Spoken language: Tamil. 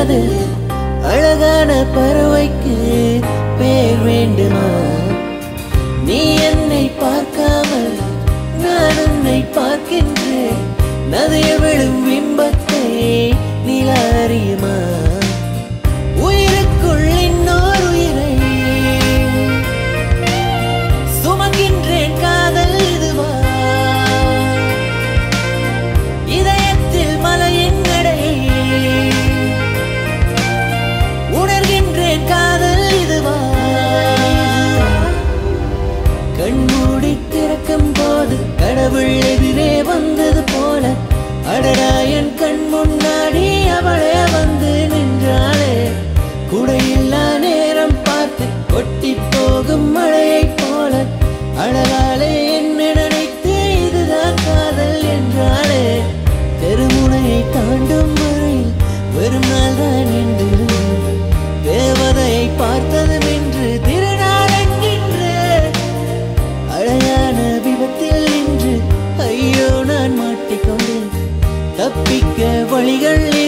வந்தது அழகான பறவைக்கு பேர் வேண்டுமா நீ என்னை பார்க்காமல் நான் உன்னை பார்க்கின்றேன் நதிய விழும் பிம்பத்தை நிலா அறியுமா உயிருக்குள் இன்னொரு உயிரை சுமக்கின்றேன் காதல் இதுவா இதயத்தில் மலையின் நடையை உணர்கின்றேன் காதல் இதுவா கண்மூடி திறக்கும் போது கடவுள் எதிரே வந்தது போல அடடா என் கண் முன்னாடி அவளே வந்து நின்றாளே குடையில்லா நேரம் பார்த்து கொட்டி போகும் மழையைப் போல அழகாலே என்ன நினைத்து இதுதான் காதல் என்றாளே தெருமுனையை தாண்டும் வரையில் வெறும் நாள்தான் என்று தேவதையை பார்த்ததும் என்று திருநாள் என்கின்ற அழகான விபத்தில் இன்று ஐயோ நான் மாட்டிக்கொண்டேன் தப்பிக்க வழிகள்